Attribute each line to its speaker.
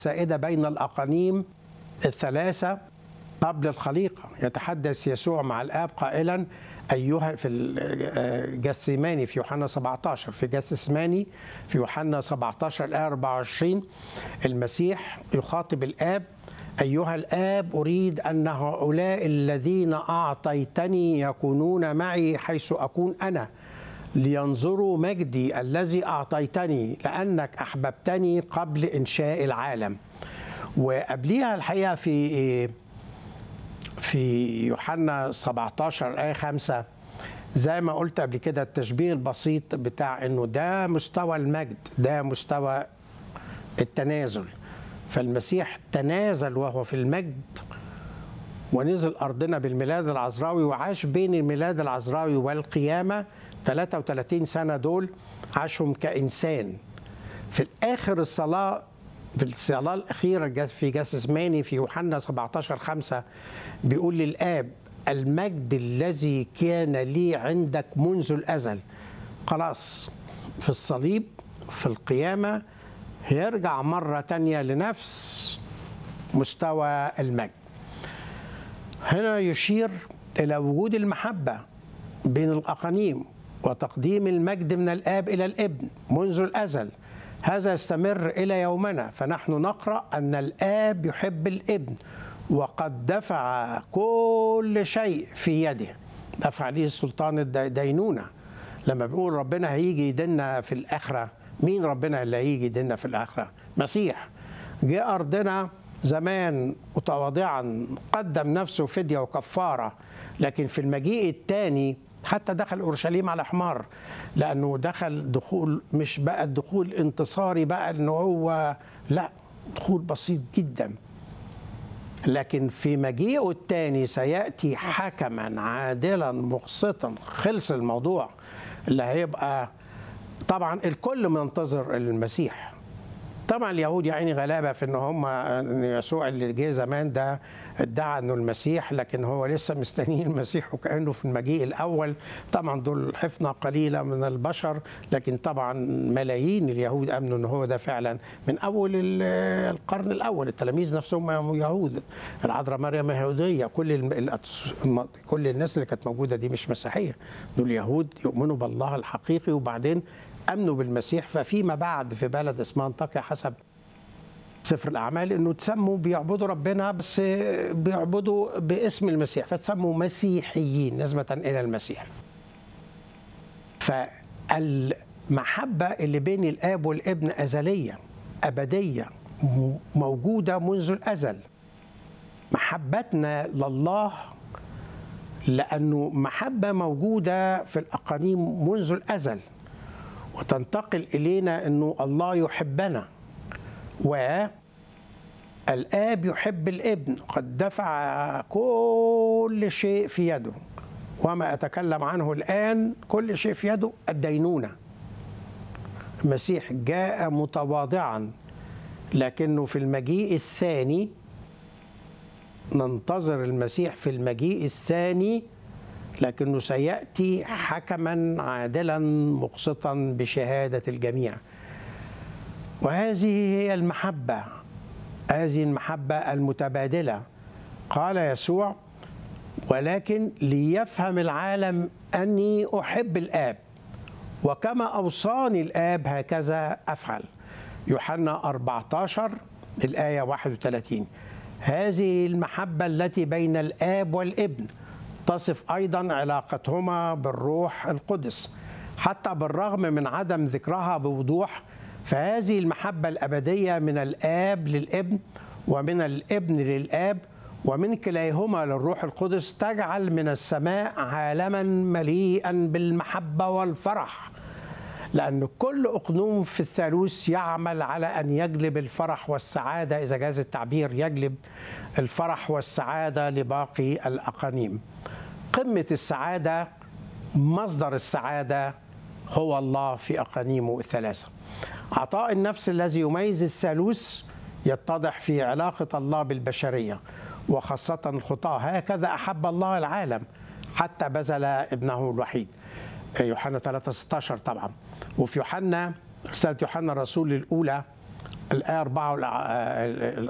Speaker 1: سائدة بين الأقانيم الثلاثة قبل الخليقة يتحدث يسوع مع الآب قائلا أيها في الجسيماني في يوحنا 17 في جسيماني في يوحنا 17 الآية 24 المسيح يخاطب الآب أيها الآب أريد أن هؤلاء الذين أعطيتني يكونون معي حيث أكون أنا لينظروا مجدي الذي أعطيتني لأنك أحببتني قبل إنشاء العالم وقبليها الحقيقة في في يوحنا 17 آية 5 زي ما قلت قبل كده التشبيه البسيط بتاع انه ده مستوى المجد ده مستوى التنازل فالمسيح تنازل وهو في المجد ونزل ارضنا بالميلاد العذراوي وعاش بين الميلاد العذراوي والقيامه 33 سنه دول عاشهم كانسان في الاخر الصلاه في الصلاه الاخيره في جسماني في يوحنا 17 5 بيقول للاب المجد الذي كان لي عندك منذ الازل خلاص في الصليب في القيامه هيرجع مره تانية لنفس مستوى المجد هنا يشير الى وجود المحبه بين الاقانيم وتقديم المجد من الاب الى الابن منذ الازل هذا يستمر الى يومنا فنحن نقرا ان الاب يحب الابن وقد دفع كل شيء في يده دفع ليه سلطان الدينونه لما بيقول ربنا هيجي يدنا في الاخره مين ربنا اللي هيجي يدنا في الاخره مسيح جاء ارضنا زمان متواضعا قدم نفسه فديه وكفاره لكن في المجيء الثاني حتى دخل اورشليم على حمار لانه دخل دخول مش بقى الدخول انتصاري بقى انه هو لا دخول بسيط جدا لكن في مجيئه الثاني سياتي حكما عادلا مقسطا خلص الموضوع اللي هيبقى طبعا الكل منتظر المسيح طبعا اليهود يا عيني غلابه في ان هم يسوع اللي جه زمان ده ادعى انه المسيح لكن هو لسه مستنيين المسيح وكانه في المجيء الاول طبعا دول حفنه قليله من البشر لكن طبعا ملايين اليهود امنوا ان هو ده فعلا من اول القرن الاول التلاميذ نفسهم يهود العذراء مريم يهوديه كل كل الناس اللي كانت موجوده دي مش مسيحيه دول يهود يؤمنوا بالله الحقيقي وبعدين امنوا بالمسيح ففيما بعد في بلد اسمها انطاكيا حسب سفر الاعمال انه تسموا بيعبدوا ربنا بس بيعبدوا باسم المسيح فتسموا مسيحيين نسبه الى المسيح. فالمحبه اللي بين الاب والابن ازليه ابديه موجوده منذ الازل. محبتنا لله لانه محبه موجوده في الاقانيم منذ الازل وتنتقل الينا انه الله يحبنا والآب يحب الابن قد دفع كل شيء في يده وما أتكلم عنه الآن كل شيء في يده الدينونة المسيح جاء متواضعا لكنه في المجيء الثاني ننتظر المسيح في المجيء الثاني لكنه سيأتي حكما عادلا مقسطا بشهادة الجميع وهذه هي المحبة هذه المحبة المتبادلة قال يسوع ولكن ليفهم العالم أني أحب الآب وكما أوصاني الآب هكذا أفعل يوحنا 14 الآية 31 هذه المحبة التي بين الآب والابن تصف أيضا علاقتهما بالروح القدس حتى بالرغم من عدم ذكرها بوضوح فهذه المحبة الأبدية من الآب للابن ومن الابن للآب ومن كليهما للروح القدس تجعل من السماء عالما مليئا بالمحبة والفرح لأن كل أقنوم في الثالوث يعمل على أن يجلب الفرح والسعادة إذا جاز التعبير يجلب الفرح والسعادة لباقي الأقانيم قمة السعادة مصدر السعادة هو الله في أقانيمه الثلاثة عطاء النفس الذي يميز الثالوث يتضح في علاقة الله بالبشرية وخاصة الخطاة هكذا أحب الله العالم حتى بذل ابنه الوحيد يوحنا 3 16 طبعا وفي يوحنا رسالة يوحنا الرسول الأولى الآية 4